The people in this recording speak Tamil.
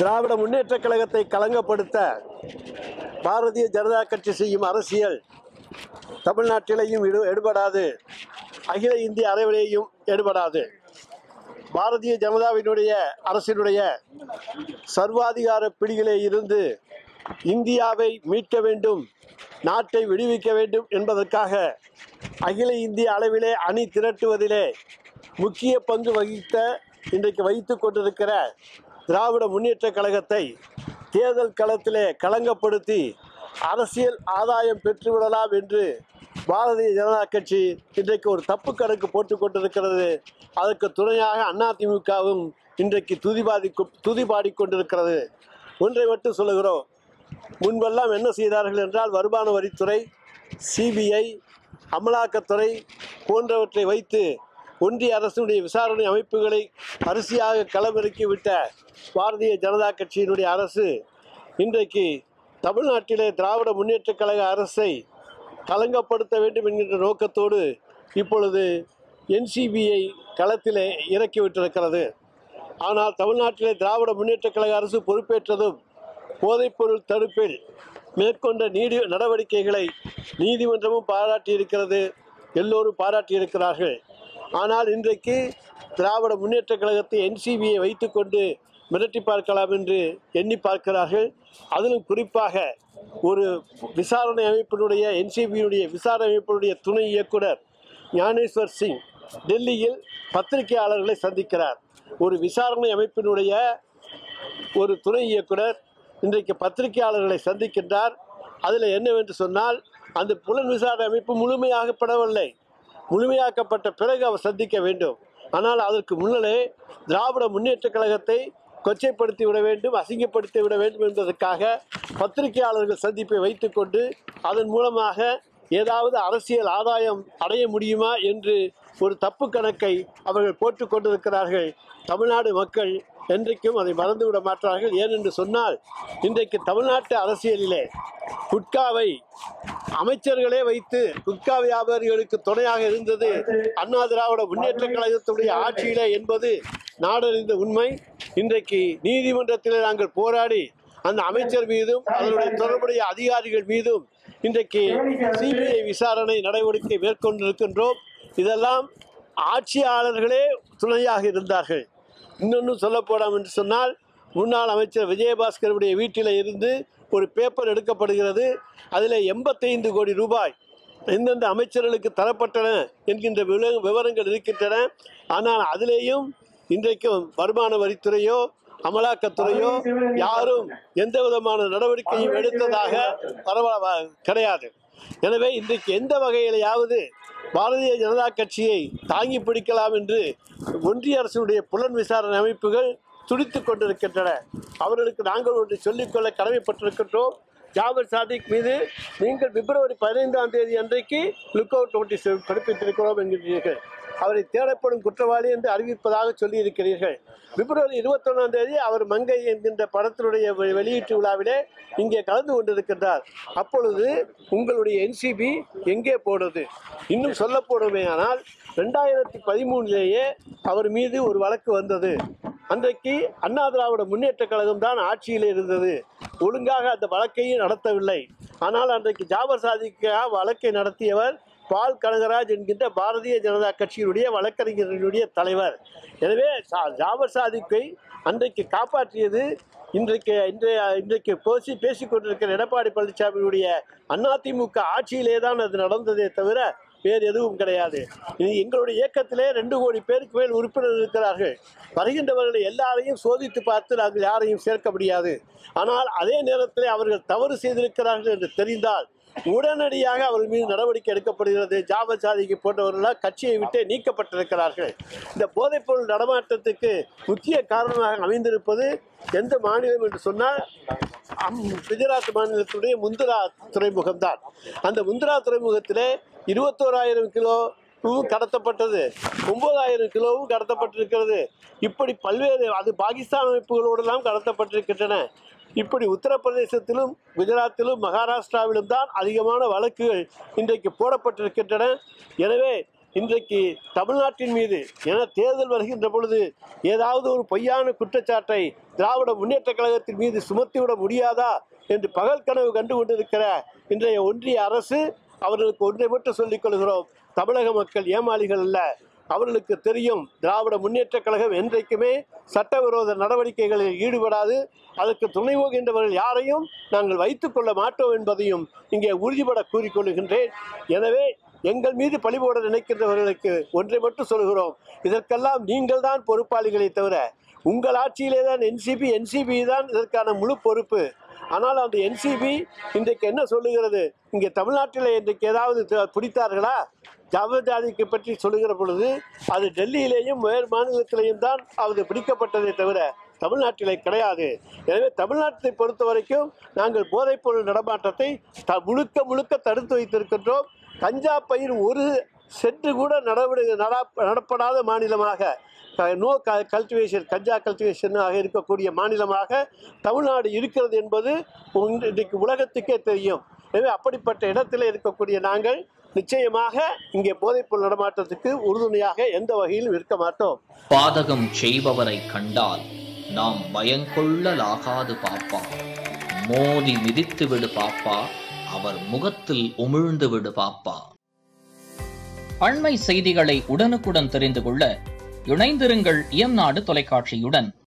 திராவிட முன்னேற்றக் கழகத்தை களங்கப்படுத்த பாரதிய ஜனதா கட்சி செய்யும் அரசியல் தமிழ்நாட்டிலேயும் எடு எடுபடாது அகில இந்திய அளவிலேயும் எடுபடாது பாரதிய ஜனதாவினுடைய அரசினுடைய சர்வாதிகார பிடியிலே இருந்து இந்தியாவை மீட்க வேண்டும் நாட்டை விடுவிக்க வேண்டும் என்பதற்காக அகில இந்திய அளவிலே அணி திரட்டுவதிலே முக்கிய பங்கு வகித்த இன்றைக்கு வைத்து கொண்டிருக்கிற திராவிட முன்னேற்றக் கழகத்தை தேர்தல் களத்திலே களங்கப்படுத்தி அரசியல் ஆதாயம் பெற்றுவிடலாம் என்று பாரதிய ஜனதா கட்சி இன்றைக்கு ஒரு தப்பு கணக்கு போட்டு கொண்டிருக்கிறது அதற்கு துணையாக அதிமுகவும் இன்றைக்கு துதிபாதி துதிபாடி கொண்டிருக்கிறது ஒன்றை மட்டும் சொல்லுகிறோம் முன்பெல்லாம் என்ன செய்தார்கள் என்றால் வருமான வரித்துறை சிபிஐ அமலாக்கத்துறை போன்றவற்றை வைத்து ஒன்றிய அரசினுடைய விசாரணை அமைப்புகளை அரிசியாக களமிறக்கி விட்ட பாரதிய ஜனதா கட்சியினுடைய அரசு இன்றைக்கு தமிழ்நாட்டிலே திராவிட முன்னேற்றக் கழக அரசை களங்கப்படுத்த வேண்டும் என்கின்ற நோக்கத்தோடு இப்பொழுது என்சிபியை களத்திலே இறக்கிவிட்டிருக்கிறது ஆனால் தமிழ்நாட்டிலே திராவிட முன்னேற்றக் கழக அரசு பொறுப்பேற்றதும் போதைப்பொருள் தடுப்பில் மேற்கொண்ட நீதி நடவடிக்கைகளை நீதிமன்றமும் பாராட்டியிருக்கிறது எல்லோரும் பாராட்டியிருக்கிறார்கள் ஆனால் இன்றைக்கு திராவிட முன்னேற்றக் கழகத்தை என்சிபியை வைத்துக்கொண்டு மிரட்டி பார்க்கலாம் என்று எண்ணி பார்க்கிறார்கள் அதிலும் குறிப்பாக ஒரு விசாரணை அமைப்பினுடைய என்சிபியினுடைய விசாரணை அமைப்பினுடைய துணை இயக்குனர் ஞானேஸ்வர் சிங் டெல்லியில் பத்திரிகையாளர்களை சந்திக்கிறார் ஒரு விசாரணை அமைப்பினுடைய ஒரு துணை இயக்குனர் இன்றைக்கு பத்திரிகையாளர்களை சந்திக்கின்றார் அதில் என்னவென்று சொன்னால் அந்த புலன் விசாரணை அமைப்பு முழுமையாகப்படவில்லை முழுமையாக்கப்பட்ட பிறகு அவர் சந்திக்க வேண்டும் ஆனால் அதற்கு முன்னலே திராவிட முன்னேற்றக் கழகத்தை கொச்சைப்படுத்தி விட வேண்டும் அசிங்கப்படுத்தி விட வேண்டும் என்பதற்காக பத்திரிகையாளர்கள் சந்திப்பை வைத்துக்கொண்டு அதன் மூலமாக ஏதாவது அரசியல் ஆதாயம் அடைய முடியுமா என்று ஒரு தப்பு கணக்கை அவர்கள் போட்டு கொண்டிருக்கிறார்கள் தமிழ்நாடு மக்கள் என்றைக்கும் அதை மறந்துவிட மாட்டார்கள் ஏனென்று சொன்னால் இன்றைக்கு தமிழ்நாட்டு அரசியலிலே குட்காவை அமைச்சர்களே வைத்து குட்கா வியாபாரிகளுக்கு துணையாக இருந்தது அண்ணா திராவிட முன்னேற்ற கழகத்துடைய ஆட்சியிலே என்பது நாடறிந்த உண்மை இன்றைக்கு நீதிமன்றத்திலே நாங்கள் போராடி அந்த அமைச்சர் மீதும் அதனுடைய தொடர்புடைய அதிகாரிகள் மீதும் இன்றைக்கு சிபிஐ விசாரணை நடவடிக்கை மேற்கொண்டிருக்கின்றோம் இதெல்லாம் ஆட்சியாளர்களே துணையாக இருந்தார்கள் இன்னொன்று சொல்ல போனோம் என்று சொன்னால் முன்னாள் அமைச்சர் விஜயபாஸ்கருடைய வீட்டில் இருந்து ஒரு பேப்பர் எடுக்கப்படுகிறது அதில் எண்பத்தைந்து கோடி ரூபாய் எந்தெந்த அமைச்சர்களுக்கு தரப்பட்டன என்கின்ற விவர- விவரங்கள் இருக்கின்றன ஆனால் அதிலேயும் இன்றைக்கும் வருமான வரித்துறையோ அமலாக்கத்துறையோ யாரும் எந்த விதமான நடவடிக்கையும் எடுத்ததாக பரவ கிடையாது எனவே இன்றைக்கு எந்த வகையிலையாவது பாரதிய ஜனதா கட்சியை தாங்கி பிடிக்கலாம் என்று ஒன்றிய அரசுடைய புலன் விசாரணை அமைப்புகள் துடித்துக் கொண்டிருக்கின்றன அவர்களுக்கு நாங்கள் ஒன்று சொல்லிக்கொள்ள கடமைப்பட்டிருக்கின்றோம் ஜாபர் சாதிக் மீது நீங்கள் பிப்ரவரி பதினைந்தாம் தேதி அன்றைக்கு லுக் அவுட் நோட்டீஸ் பிறப்பித்திருக்கிறோம் என்கிறீர்கள் அவரை தேடப்படும் குற்றவாளி என்று அறிவிப்பதாக சொல்லியிருக்கிறீர்கள் பிப்ரவரி இருபத்தொன்னாம் தேதி அவர் மங்கை என்கின்ற படத்தினுடைய வெ- வெளியீட்டு விழாவிலே இங்கே கலந்து கொண்டிருக்கின்றார் அப்பொழுது உங்களுடைய என்சிபி எங்கே போனது இன்னும் சொல்ல போனோமே ஆனால் ரெண்டாயிரத்தி பதிமூணிலேயே அவர் மீது ஒரு வழக்கு வந்தது அன்றைக்கு அண்ணா திராவிட முன்னேற்ற கழகம் தான் ஆட்சியில் இருந்தது ஒழுங்காக அந்த வழக்கையும் நடத்தவில்லை ஆனால் அன்றைக்கு ஜாபர் சாதிக்காக வழக்கை நடத்தியவர் பால் கனகராஜ் என்கின்ற பாரதிய ஜனதா கட்சியினுடைய வழக்கறிஞர்களுடைய தலைவர் எனவே சா- ஜாபர் சாதிக்கை அன்றைக்கு காப்பாற்றியது இன்றைக்கு இன்றைய இன்றைக்கு பேசி பேசிக் கொண்டிருக்கிற எடப்பாடி பழனிசாமியுடைய அதிமுக ஆட்சியிலே தான் அது நடந்ததே தவிர வேறு எதுவும் கிடையாது இது எங்களுடைய இயக்கத்திலே ரெண்டு கோடி பேருக்கு மேல் உறுப்பினர் இருக்கிறார்கள் வருகின்றவர்களை எல்லாரையும் சோதித்து பார்த்து நாங்கள் யாரையும் சேர்க்க முடியாது ஆனால் அதே நேரத்தில் அவர்கள் தவறு செய்திருக்கிறார்கள் என்று தெரிந்தால் உடனடியாக அவர் மீது நடவடிக்கை எடுக்கப்படுகிறது ஜாபர் சாதிக்கு போன்றவர்களால் கட்சியை விட்டே நீக்கப்பட்டிருக்கிறார்கள் இந்த போதைப்பொருள் நடமாட்டத்துக்கு முக்கிய காரணமாக அமைந்திருப்பது எந்த மாநிலம் என்று சொன்னால் அம் குஜராத் மாநிலத்துடைய முந்திரா துறைமுகம்தான் அந்த முந்திரா துறைமுகத்திலே இருபத்தோராயிரம் கிலோ பூவும் கடத்தப்பட்டது ஒன்பதாயிரம் கிலோவும் கடத்தப்பட்டிருக்கிறது இப்படி பல்வேறு அது பாகிஸ்தான் அமைப்புகளோடெல்லாம் கடத்தப்பட்டிருக்கின்றன இப்படி உத்தரப்பிரதேசத்திலும் குஜராத்திலும் மகாராஷ்டிராவிலும் தான் அதிகமான வழக்குகள் இன்றைக்கு போடப்பட்டிருக்கின்றன எனவே இன்றைக்கு தமிழ்நாட்டின் மீது என தேர்தல் வருகின்ற பொழுது ஏதாவது ஒரு பொய்யான குற்றச்சாட்டை திராவிட முன்னேற்ற கழகத்தின் மீது சுமத்திவிட முடியாதா என்று பகல் கனவு கண்டு கொண்டிருக்கிற இன்றைய ஒன்றிய அரசு அவர்களுக்கு ஒன்றை மட்டும் சொல்லிக் கொள்கிறோம் தமிழக மக்கள் ஏமாளிகள் அல்ல அவர்களுக்கு தெரியும் திராவிட முன்னேற்ற கழகம் என்றைக்குமே சட்டவிரோத நடவடிக்கைகளில் ஈடுபடாது அதற்கு துணை போகின்றவர்கள் யாரையும் நாங்கள் வைத்துக் கொள்ள மாட்டோம் என்பதையும் இங்கே உறுதிபட கூறிக்கொள்கின்றேன் எனவே எங்கள் மீது பழிபோட நினைக்கின்றவர்களுக்கு ஒன்றை மட்டும் சொல்கிறோம் இதற்கெல்லாம் நீங்கள் தான் பொறுப்பாளிகளை தவிர உங்கள் ஆட்சியிலே தான் என்சிபி என்சிபி தான் இதற்கான முழு பொறுப்பு ஆனால் அந்த என்சிபி இன்றைக்கு என்ன சொல்லுகிறது இங்கே தமிழ்நாட்டில் இன்றைக்கு ஏதாவது த- பிடித்தார்களா ஜாதிக்கு பற்றி சொல்லுகிற பொழுது அது டெல்லியிலேயும் வேறு மாநிலத்திலேயும் தான் அது பிடிக்கப்பட்டதே தவிர தமிழ்நாட்டிலே கிடையாது எனவே தமிழ்நாட்டை பொறுத்த வரைக்கும் நாங்கள் போதைப்பொருள் நடமாட்டத்தை த முழுக்க முழுக்க தடுத்து வைத்திருக்கின்றோம் கஞ்சா பயிர் ஒரு சென்று கூட நடவடிக்கை நட- நடப்படாத மாநிலமாக நோ கல்டிவேஷன் கஞ்சா கல்டிவேஷனாக இருக்கக்கூடிய மாநிலமாக தமிழ்நாடு இருக்கிறது என்பது உங்க- இன்றைக்கு உலகத்துக்கே தெரியும் எனவே அப்படிப்பட்ட இடத்தில் இருக்கக்கூடிய நாங்கள் நிச்சயமாக இங்கே போதைப்பொருள் நடமாட்டத்துக்கு உறுதுணையாக எந்த வகையிலும் இருக்க மாட்டோம் பாதகம் செய்பவரை கண்டால் நாம் பயங்கொள்ளலாகாது பாப்பா மோதி மிதித்து விடு பாப்பா அவர் முகத்தில் உமிழ்ந்து விடு பாப்பா அண்மை செய்திகளை உடனுக்குடன் தெரிந்து கொள்ள இணைந்திருங்கள் இயம்நாடு தொலைக்காட்சியுடன்